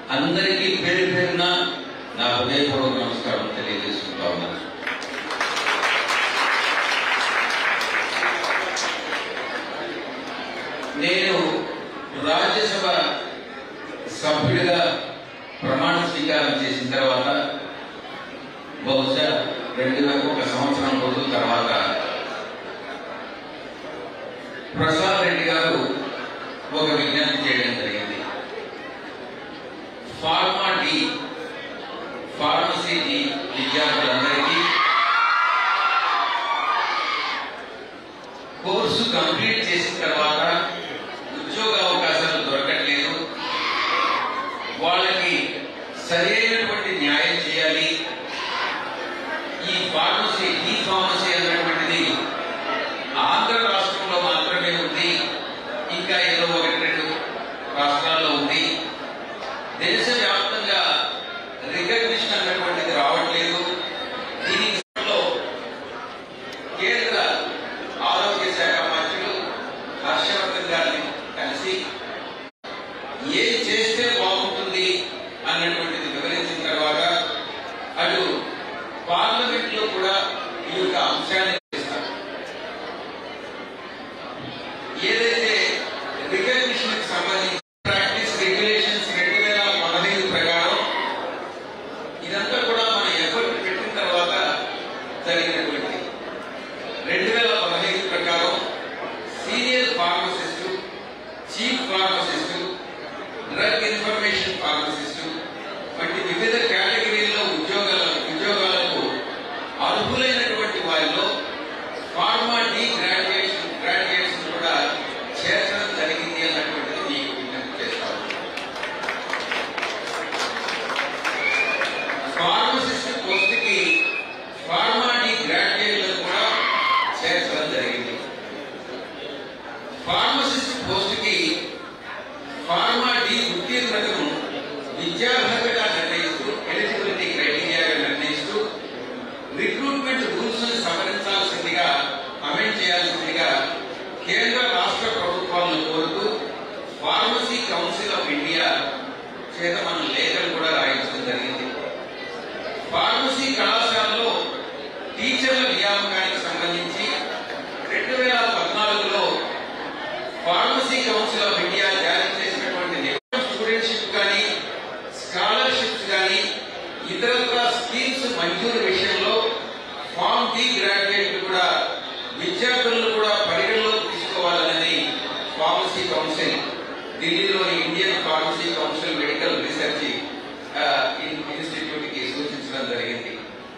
అందరికీ పేరు పేరున నా హృదయపూర్వక నమస్కారం తెలియజేసుకుంటా ఉన్నాను నేను రాజ్యసభ సభ్యుడిగా ప్రమాణ స్వీకారం చేసిన తర్వాత బహుశా రెండు వేల ఒక సంవత్సరం రోజుల తర్వాత ప్రసాద్ రెడ్డి గారు ఒక విజ్ఞప్తి చేయడం జరిగింది ఫార్మా డి ఫార్మసీ డి విద్యార్థులందరికీ కోర్సు కంప్లీట్ చేసిన తర్వాత ఉద్యోగ అవకాశాలు దొరకట్లేదు వాళ్ళకి సరైనటువంటి న్యాయం చేయాలి ఈ ఫార్మసీ ఈ ఫార్మసీ అన్నటువంటిది ఆంధ్ర రాష్ట్రంలో మాత్రమే ఉంది ఇంకా ఏదో ఒకటి రెండు రాష్ట్రాల్లో ఉంది దేశవ్యాప్తంగా రికగ్నిషన్ అన్నటువంటిది రావట్లేదు దీనిలో కేంద్ర ఆరోగ్య శాఖ మంత్రులు హర్షవర్ధన్ గారిని కలిసి ఏం చేస్తే బాగుంటుంది అన్నటువంటిది వివరించిన తర్వాత అటు పార్లమెంట్ లో కూడా ఈ యొక్క అంశాన్ని చేస్తారు ఏదైతే రికగ్నిషన్ కి సంబంధించి ప్రాక్టీస్ రెగ్యులేషన్స్ రెండు వేల పదహైదు ప్రకారం ఇదంతా కూడా మన ఎఫర్ట్ పెట్టిన తర్వాత జరిగినటువంటి రెండు వేల పదహైదు ప్రకారం senior pharmacist chief pharmacist drug information pharmacist వంటి వివిధ కేటగిరీల్లో ఉద్యోగాల ఉద్యోగాలకు అర్హులైనటువంటి వారిలో ఫార్మా డి గ్రాడ్యుయేషన్ గ్రాడ్యుయేట్స్ కూడా చేర్చడం జరిగింది అన్నటువంటిది మీకు విజ్ఞప్తి చేస్తాను ఫార్మసిస్ట్ పోస్ట్కి ఫార్మా డి గ్రాడ్యుయేట్లను కూడా చేర్చడం జరిగింది ఫార్మసిస్ట్ పోస్ట్కి ఫార్మా డి ఉత్తీర్ణతను విద్యార్హతగా నిర్ణయిస్తూ ఎలిజిబిలిటీ క్రైటీరియాగా నిర్ణయిస్తూ రిక్రూట్మెంట్ రూల్స్ ని సవరించాల్సిందిగా అమెండ్ చేయాల్సిందిగా కేంద్ర రాష్ట్ర ప్రభుత్వాలను కోరుతూ ఫార్మసీ కౌన్సిల్ ఆఫ్ ఇండియా చేత మనం లేఖలు కూడా రాయించడం జరిగింది ఫార్మసీ కళాశాలలో టీచర్ల నియామకానికి సంబంధించి రెండు వేల పద్నాలుగులో ఫార్మసీ కౌన్సిల్ ఆఫ్ ఇండియా జారీ చేసినటువంటి స్టూడెంట్షిప్ కానీ స్కాలర్షిప్స్ కానీ ఇతరత్ర స్కీమ్స్ మంజూరు విషయంలో ఫార్మ్ డి గ్రాడ్యుయేట్లు కూడా విద్యార్థులను కూడా పరిగణలోకి తీసుకోవాలనేది ఫార్మసీ కౌన్సిల్ ఢిల్లీలోని Indian pharmacy council medical research institute కి సూచించడం జరిగింది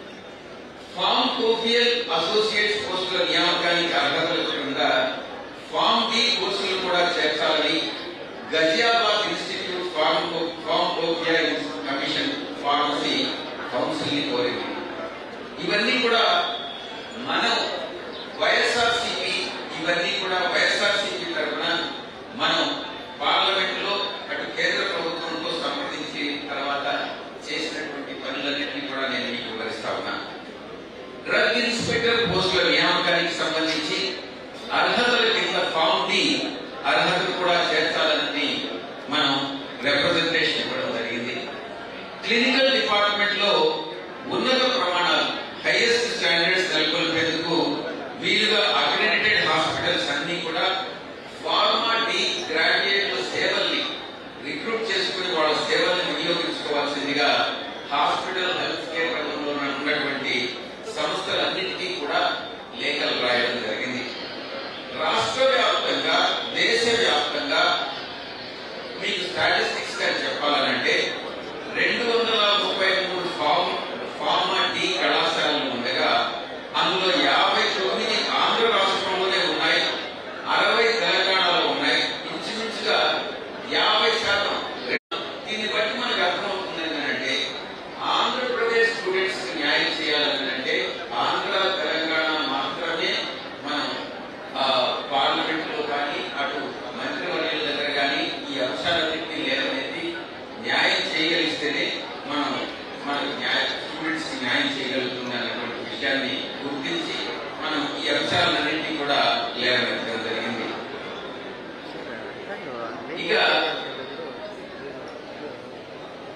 ఫామ్ కోఫియల్ అసోసియేట్స్ పోస్టుల నియామకానికి అర్హతల కింద ఫామ్ డి కోర్సులు కూడా చేర్చాలని గజియాబాద్ ఇన్స్టిట్యూట్ ఫార్మ్ కో- ఫామ్ కోఫియా కమిషన్ ఫార్మసీ కౌన్సిల్ ని కోరింది ఇవన్నీ కూడా మనం వైఎస్ఆర్సీపీ ఇవన్నీ కూడా వైఎస్ఆర్సీపీ తరఫున మనం పార్లమెంట్ లో అటు కేంద్ర ప్రభుత్వంతో సంప్రదించి తర్వాత చేసినటువంటి పనులన్నింటినీ కూడా నేను మీకు వివరిస్తా ఉన్నాను డ్రగ్ ఇన్స్పెక్టర్ పోస్టుల నియామకానికి సంబంధించి అర్హతల కింద ఫామ్ డి అర్హతలు కూడా చేర్చాలని మనం రిప్రజెంటేషన్ ఇవ్వడం జరిగింది క్లినికల్ డిపార్ట్మెంట్ లో ఉన్నత ప్రమాణాలు హైయెస్ట్ స్టాండర్డ్స్ నెలకొల్పేందుకు వీలుగా అక్రెడిటెడ్ హాస్పిటల్స్ అన్ని కూడా ఫార్మా డి గ్రాడ్యుయేట్ల సేవల్ని రిక్రూట్ చేసుకుని వాళ్ళ సేవల్ని వినియోగించుకోవాల్సిందిగా హాస్పిటల్ హెల్త్ కేర్ రంగంలో ఉన్నటువంటి సంస్థలన్నిటికీ కూడా లేఖలు రాయడం జరిగింది రాష్ట్ర వ్యాప్తంగా దేశ వ్యాప్తంగా మీకు స్టాటిస్టిక్స్ గా చెప్పాలనంటే రెండు వందల ముప్పై మూడు ఫార్మ్ ఫార్మా డి కళాశాలలు ఉండగా అందులో యాభై తొమ్మిది ఆంధ్ర రాష్ట్రంలోనే ఉన్నాయి అరవై తెలంగాణలో ఉన్నాయి ఇంచుమించుగా యాభై శాతం దీన్ని బట్టి మనకు అర్థమవుతుంది ఏంటంటే ఆంధ్రప్రదేశ్ స్టూడెంట్స్ కి న్యాయం చేయాలని అంటే ఆంధ్ర తెలంగాణ మాత్రమే మనం ఆ, పార్లమెంట్ లో కానీ అటు మంత్రివర్యుల దగ్గర కానీ ఈ అంశాలన్నింటినీ లేవనెత్తి న్యాయం చేయగలిస్తేనే మనం మనకు న్యాయ స్టూడెంట్స్ కి న్యాయం చేయగలుగుతుంది అన్నటువంటి విషయాన్ని గుర్తించి మనం ఈ అంశాలన్నింటినీ కూడా లేవనెత్తడం జరిగింది ఇక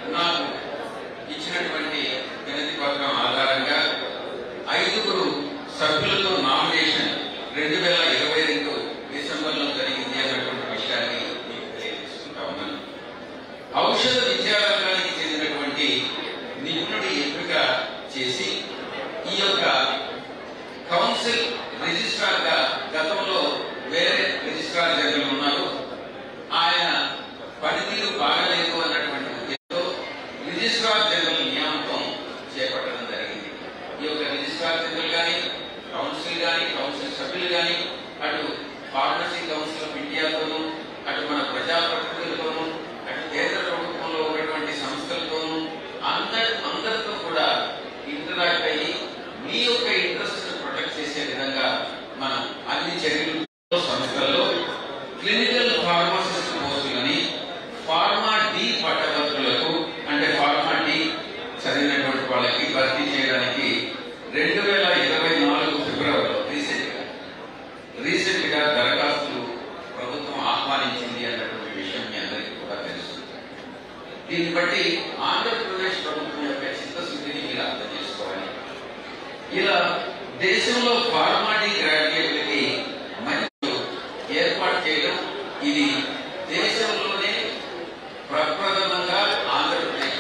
నాకు ఇచ్చినటువంటి వినతి పత్రం ఆధారంగా ఐదుగురు సభ్యులతో నామినేషన్ రెండు వేల ఇరవై రెండు డిసెంబర్లో జరిగింది అన్నటువంటి విషయాన్ని మీకు తెలియజేసుకుంటా ఉన్నాను ఔషధ విద్యారంగానికి చెందినటువంటి నిపుణుడి ఎంపిక చేసి ఈ యొక్క కౌన్సిల్ రిజిస్ట్రార్ గా గతంలో వేరే రిజిస్ట్రార్ జనరల్ ఉన్నారు ఆయన పనితీరు బాగలేదు అన్నటువంటి ఉద్దేశంతో రిజిస్ట్రార్ జనరల్ నియామకం చేపట్టడం జరిగింది ఈ యొక్క రిజిస్ట్రార్ జనరల్ గాని కౌన్సిల్ గాని కౌన్సిల్ సభ్యులు గాని అటు ఫార్మసీ కౌన్సిల్ ఆఫ్ ఇండియాతోనూ అటు మన ప్రజాప్రతినిధులతోనూ అటు కేంద్ర ప్రభుత్వంలో ఉన్నటువంటి సంస్థలతోనూ అందరి అందరితో కూడా ఇంటరాక్ట్ అయ్యి మీ యొక్క ఇంట్రెస్ట్ ప్రొటెక్ట్ చేసే విధంగా మనం అన్ని చర్యలు సంస్థల్లో క్లినికల్ ఫార్మసిస్ట్ పోస్టులని ఫార్మా డి పట్టభద్రులకు అంటే ఫార్మా డి చదివినటువంటి వాళ్ళకి భర్తీ చేయడానికి రెండు వేల ఇరవై నాలుగు ఫిబ్రవరిలో రీసెంట్ గా రీసెంట్ గా దరఖాస్తులు ప్రభుత్వం ఆహ్వానించింది అన్నటువంటి విషయం మీ అందరికీ కూడా తెలుసు దీన్ని బట్టి ఆంధ్రప్రదేశ్ ప్రభుత్వం యొక్క చిత్తశుద్ధిని మీరు అర్థం చేసుకోవాలి ఇలా దేశంలో ఫార్మాటీ గ్రాడ్యుయేట్లకి మంచి ఏర్పాటు చేయడం ఇది దేశంలోనే ప్రప్రథమంగా ఆంధ్రప్రదేశ్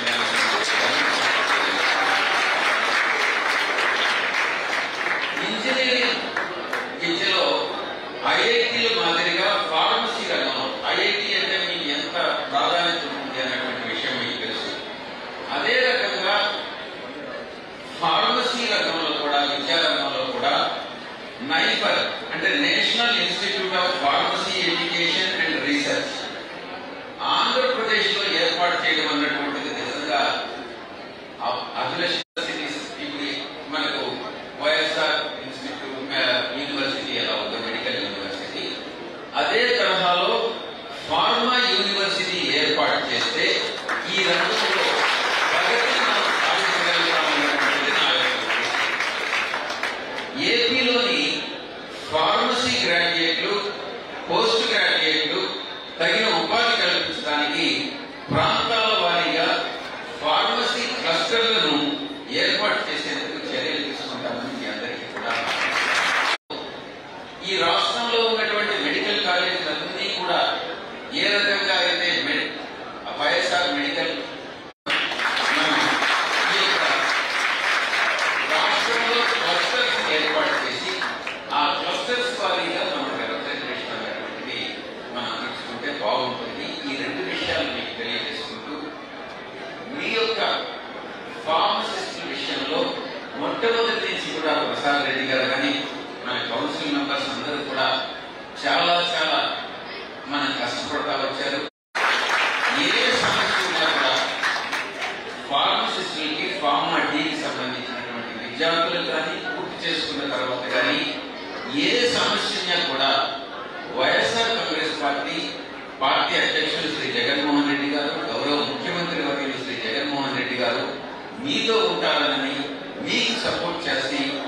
ఇంజనీరింగ్ విద్యలో ఐఐటీల మాదిరిగా ఫార్మసీ రంగంలో ఐఐటి అంటే మీకు ఎంత ప్రాధాన్యత ఉంటుంది అన్నటువంటి విషయం మీకు తెలుసు అదే రకంగా ఫార్మసీ రంగంలో కూడా విద్యా రంగంలో కూడా నైఫర్ అంటే national institute of pharmacy education and research Andhra Pradesh లో ఏర్పాటు చేయడం అన్నటువంటిది నిజంగా అ- అభిలషిత సిటీస్ ఇప్పుడు మనకు వైఎస్ఆర్ ఇన్స్టిట్యూట్ ఆ, యూనివర్సిటీ ఎలా ఉందో మెడికల్ యూనివర్సిటీ అదే తరహాలో ఫార్మా యూనివర్సిటీ ఏర్పాటు చేస్తే ఈ రంగంలో ప్రగతిని మనం సాధించగలుగుతామన్నటువంటిది నా యొక్క ఉద్దేశం. ఏపీలోని ఫార్మసీ గ్రాడ్యుయేట్లు పోస్ట్ గ్రాడ్యుయేట్లు తగిన ఉపాధి కల్పించడానికి ప్రాంతాల వారీగా ఫార్మసీ క్లస్టర్లను ఏర్పాటు చేసేందుకు చర్యలు తీసుకుంటామని మీ అందరికీ కూడా ఈ రాష్ట్రంలో ఉన్నటువంటి మెడికల్ కాలేజీలన్నీ కూడా ఏ రకంగా అయితే మెడి వైఎస్ఆర్ మెడికల్ మనం ఈ యొక్క రాష్ట్రంలో క్లస్టర్స్ ఏర్పాటు చేసి ఆ క్లస్టర్స్ వారీగా మనం రిప్రజెంటేషన్ అనేటువంటిది మనం తీసుకుంటే బాగుంటుంది ఈ రెండు విషయాలు మీకు తెలియజేసుకుంటూ మీ యొక్క ఫార్మసిస్ట్ విషయంలో మొట్టమొదటి నుంచి కూడా ప్రసాద్ రెడ్డి గారు కానీ మన కౌన్సిల్ మెంబర్స్ అందరూ కూడా చాలా చాలా మనం కష్టపడతా వచ్చారు ఏ సమస్య ఉన్నా కూడా ఫార్మసిస్టులకి ఫార్మా డీకి సంబంధించినటువంటి విద్యార్థులు కానీ పూర్తి చేసుకున్న తర్వాత కానీ ఏ సమస్య ఉన్నా కూడా వైఎస్ఆర్ కాంగ్రెస్ పార్టీ పార్టీ అధ్యక్షులు శ్రీ జగన్మోహన్ రెడ్డి గారు గౌరవ ముఖ్యమంత్రి వర్యులు శ్రీ జగన్మోహన్ రెడ్డి గారు మీతో ఉంటారని మీకు సపోర్ట్ చేసి